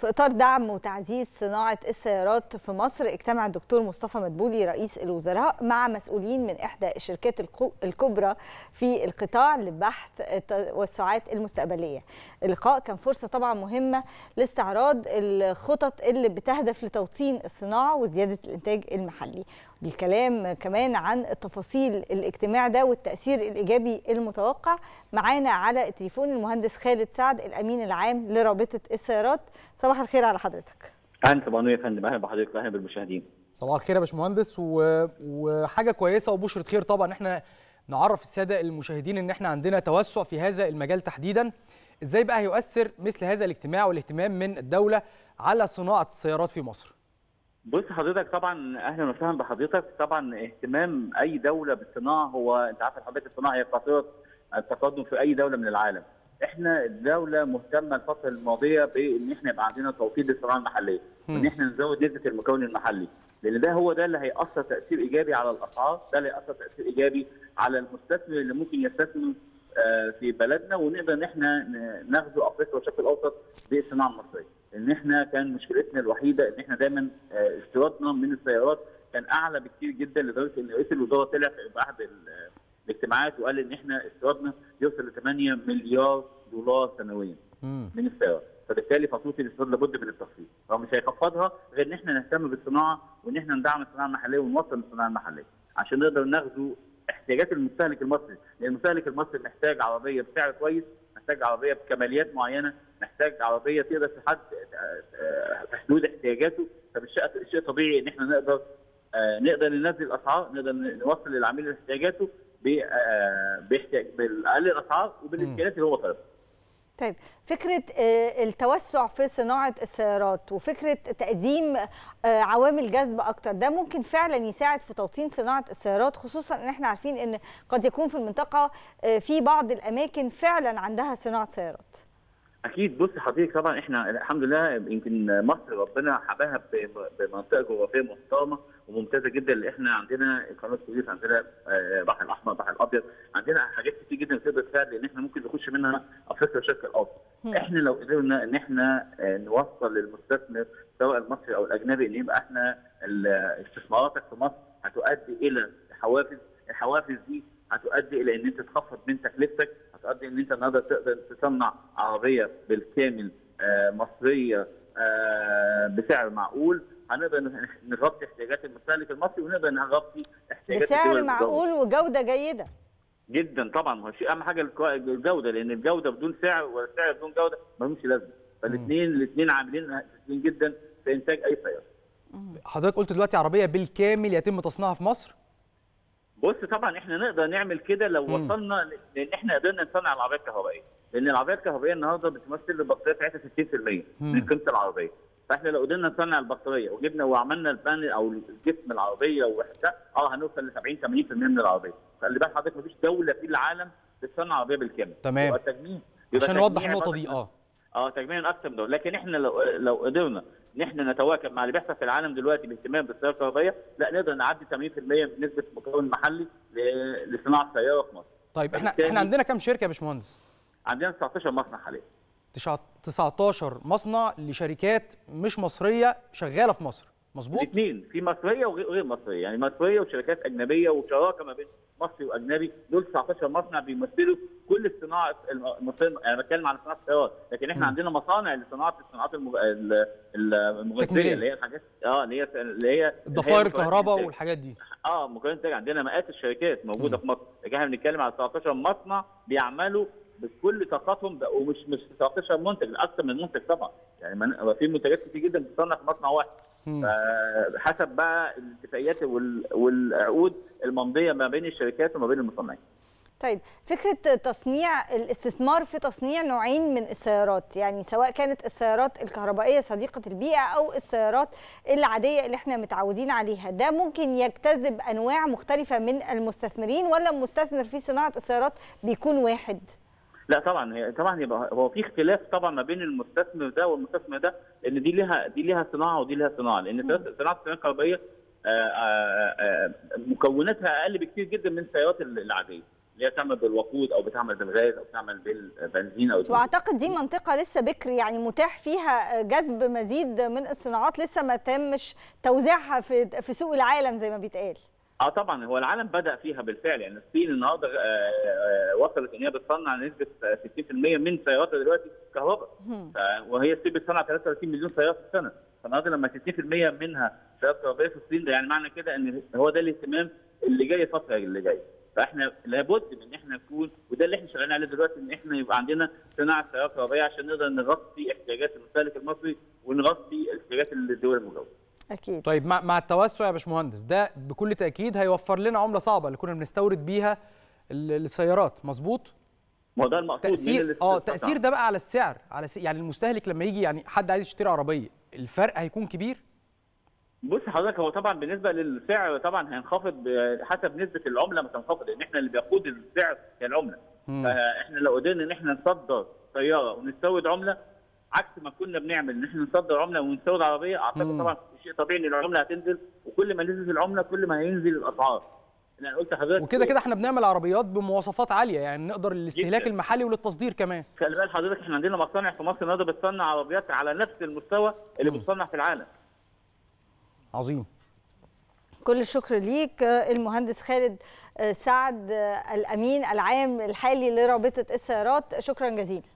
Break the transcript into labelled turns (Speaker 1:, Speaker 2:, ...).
Speaker 1: في إطار دعم وتعزيز صناعة السيارات في مصر اجتمع الدكتور مصطفى مدبولي رئيس الوزراء مع مسؤولين من إحدى الشركات الكبرى في القطاع لبحث التوسعات المستقبلية اللقاء كان فرصة طبعا مهمة لاستعراض الخطط اللي بتهدف لتوطين الصناعة وزيادة الإنتاج المحلي الكلام كمان عن التفاصيل الاجتماع ده والتأثير الإيجابي المتوقع معانا على التليفون المهندس خالد سعد الأمين العام لرابطة السيارات صباح الخير على حضرتك
Speaker 2: اهلا صباح النور يا فندم اهلا بحضرتك اهلا بالمشاهدين
Speaker 3: صباح الخير يا باشمهندس و... وحاجه كويسه وبشره خير طبعا احنا نعرف الساده المشاهدين ان احنا عندنا توسع في هذا المجال تحديدا ازاي بقى هيؤثر مثل هذا الاجتماع والاهتمام من الدوله على صناعه السيارات في مصر
Speaker 2: بص حضرتك طبعا اهلا وسهلا بحضرتك طبعا اهتمام اي دوله بالصناعه هو انت عارف حضرتك الصناعه هي قاطره التقدم في اي دوله من العالم احنا الدوله مهتمه الفتره الماضيه بان احنا يبقى عندنا توطين للصناعه المحليه وان احنا نزود نسبه المكون المحلي لان ده هو ده اللي هياثر تاثير ايجابي على الاسعار ده اللي هياثر تاثير ايجابي على المستثمر اللي ممكن يستثمر في بلدنا ونقدر ان احنا نغزو افريقيا والشرق الاوسط بالصناعه المصريه ان احنا كان مشكلتنا الوحيده ان احنا دايما استيرادنا من السيارات كان اعلى بكتير جدا لدرجه ان رئيس الوزراء طلع في احد الاجتماعات وقال ان احنا استيرادنا يوصل ل 8 مليار دولار سنويا من السيارات فبالتالي فاتوره الاستيراد لابد من التخفيض هو مش هيخفضها غير ان احنا نهتم بالصناعه وان احنا ندعم الصناعه المحليه ونوصل الصناعه المحليه عشان نقدر نغزو احتياجات المستهلك المصري لان المستهلك المصري محتاج عربيه بسعر كويس محتاج عربيه بكماليات معينه محتاج عربيه تقدر تحد في حدود احتياجاته فبالشيء شيء طبيعي ان احنا نقدر نقدر ننزل الاسعار نقدر نوصل للعميل احتياجاته باحتياج باقل الاسعار وبالامكانيات اللي هو طالبها.
Speaker 1: طيب فكرة التوسع في صناعة السيارات وفكرة تقديم عوامل جذب أكتر ده ممكن فعلا يساعد في توطين صناعة السيارات خصوصا أن احنا عارفين أن قد يكون في المنطقة في بعض الأماكن فعلا عندها صناعة سيارات
Speaker 2: اكيد بص حضرتك طبعا احنا الحمد لله يمكن مصر ربنا حباها بمنطقه جغرافيه محترمه وممتازه جدا اللي احنا عندنا قناه السويس عندنا البحر الاحمر البحر الابيض عندنا حاجات كتير جدا تقدر تساعد لان احنا ممكن نخش منها افريقيا والشرق الاوسط احنا لو قدرنا ان احنا نوصل للمستثمر سواء المصري او الاجنبي ان يبقى احنا استثماراتك في مصر هتؤدي الى حوافز الحوافز دي هتؤدي الى ان انت تخفض من تكلفتك هتؤدي ان انت النهارده تقدر تصنع عربيه بالكامل آه مصريه آه بسعر معقول هنقدر نغطي احتياجات المستهلك المصري ونقدر نغطي احتياجات
Speaker 1: بسعر معقول وجوده جيده
Speaker 2: جدا طبعا هو شيء اهم حاجه الجوده لان الجوده بدون سعر والسعر بدون جوده ملهمش لازمه فالاثنين الاثنين عاملين اساسيين جدا في انتاج اي سياره
Speaker 3: حضرتك قلت دلوقتي عربيه بالكامل يتم تصنيعها في مصر
Speaker 2: بص طبعا احنا نقدر نعمل كده لو
Speaker 3: مم.
Speaker 2: وصلنا لان احنا قدرنا نصنع العربيه الكهربائيه لان العربيه الكهربائيه النهارده بتمثل البطاريه بتاعتها 60% من
Speaker 3: مم.
Speaker 2: قيمه العربيه فاحنا لو قدرنا نصنع البطاريه وجبنا وعملنا البانل او جسم العربيه وحده اه هنوصل ل 70 80% من العربيه خلي بالك حضرتك مفيش دوله في العالم بتصنع عربيه بالكامل
Speaker 3: تمام.
Speaker 2: يبقى تجميع يبقى
Speaker 3: عشان نوضح
Speaker 2: تجميع
Speaker 3: النقطه
Speaker 2: مثلاً-
Speaker 3: دي اه
Speaker 2: اه تجميع اكثر من دوله لكن احنا لو لو قدرنا ان احنا نتواكب مع اللي بيحصل في العالم دلوقتي باهتمام بالسياره الكهربائيه لا نقدر نعدي 80% من نسبه المكون المحلي ل- لصناعه سياره في مصر
Speaker 3: طيب احنا
Speaker 2: فبالتالي-
Speaker 3: احنا عندنا كام شركه يا باشمهندس
Speaker 2: عندنا 19 مصنع حاليا
Speaker 3: تسعة- 19 مصنع لشركات مش مصريه شغاله في مصر مظبوط
Speaker 2: الاثنين في مصريه وغير غير مصريه يعني مصريه وشركات اجنبيه وشراكه ما بين مصري واجنبي دول 19 مصنع بيمثلوا كل الصناعه المصريه انا بتكلم على صناعه السيارات لكن احنا
Speaker 3: مم.
Speaker 2: عندنا مصانع لصناعه الصناعات المغ... ال- ال- المغذيه
Speaker 3: تكميلية.
Speaker 2: اللي هي الحاجات اه اللي هي اللي هي
Speaker 3: الضفائر
Speaker 2: اللي هي
Speaker 3: الكهرباء
Speaker 2: مكونات
Speaker 3: والحاجات دي
Speaker 2: اه مكونات انتاج عندنا مئات الشركات موجوده
Speaker 3: مم.
Speaker 2: في مصر لكن احنا بنتكلم على 19 مصنع بيعملوا بكل طاقتهم بقى- ومش مش 19 منتج اكثر من منتج طبعا يعني من- هو في منتجات كتير جدا بتصنع في مصنع واحد
Speaker 3: مم.
Speaker 2: حسب بقى الاتفاقيات وال- والعقود الممضيه ما بين الشركات وما بين المصنعين
Speaker 1: طيب فكرة تصنيع الاستثمار في تصنيع نوعين من السيارات يعني سواء كانت السيارات الكهربائية صديقة البيئة أو السيارات العادية اللي احنا متعودين عليها ده ممكن يجتذب أنواع مختلفة من المستثمرين ولا المستثمر في صناعة السيارات بيكون واحد؟
Speaker 2: لا طبعا هي طبعا يبقى هو في اختلاف طبعا ما بين المستثمر ده والمستثمر ده ان دي لها دي لها صناعه ودي لها صناعه لان صناعه السيارات الكهربائيه آه، آه، آه، مكوناتها اقل بكتير جدا من السيارات العاديه اللي هي بتعمل بالوقود او بتعمل بالغاز او بتعمل بالبنزين او الديزل.
Speaker 1: واعتقد دي منطقه لسه بكر يعني متاح فيها جذب مزيد من الصناعات لسه ما تمش توزيعها في في سوق العالم زي ما بيتقال
Speaker 2: اه طبعا هو العالم بدا فيها بالفعل يعني الصين النهارده آه، آه، وصلت ان هي بتصنع نسبه 60% من سياراتها دلوقتي كهرباء ف- وهي الصين بتصنع 33 مليون سياره في السنه فالنهارده لما 60% منها سيارات كهربائيه في الصين ده يعني معنى كده ان هو ده الاهتمام اللي جاي الفتره اللي جايه فاحنا لابد من ان احنا نكون وده اللي احنا شغالين عليه دلوقتي ان احنا يبقى عندنا صناعه سيارات كهربائيه عشان نقدر نغطي احتياجات المستهلك المصري ونغطي احتياجات الدول المجاوره
Speaker 1: اكيد
Speaker 3: طيب مع مع التوسع يا باشمهندس ده بكل تاكيد هيوفر لنا عمله صعبه اللي كنا بنستورد بيها ال- السيارات مظبوط
Speaker 2: ما هو ده المقصود من
Speaker 3: تاثير اه
Speaker 2: الاستثمار.
Speaker 3: تاثير ده بقى على السعر على س... يعني المستهلك لما يجي يعني حد عايز يشتري عربيه الفرق هيكون كبير
Speaker 2: بص حضرتك هو طبعا بالنسبه للسعر طبعا هينخفض ب- حسب نسبه العمله ما تنخفض لان احنا اللي بيقود السعر هي العمله
Speaker 3: مم.
Speaker 2: فاحنا لو قدرنا ان احنا نصدر سياره ونستورد عمله عكس ما كنا بنعمل ان احنا نصدر عمله ونستورد عربيه اعتقد
Speaker 3: مم.
Speaker 2: طبعا شيء طبيعي ان العمله هتنزل وكل ما نزلت العمله كل ما هينزل الاسعار انا قلت لحضرتك
Speaker 3: وكده كده احنا بنعمل عربيات بمواصفات عاليه يعني نقدر للاستهلاك
Speaker 2: جداً.
Speaker 3: المحلي وللتصدير كمان
Speaker 2: خلي بال حضرتك احنا عندنا مصانع في مصر النهارده بتصنع عربيات على نفس المستوى اللي
Speaker 3: مم.
Speaker 2: بتصنع في العالم
Speaker 3: عظيم
Speaker 1: كل الشكر ليك آه، المهندس خالد آه، سعد آه، الامين العام الحالي لرابطه السيارات شكرا جزيلا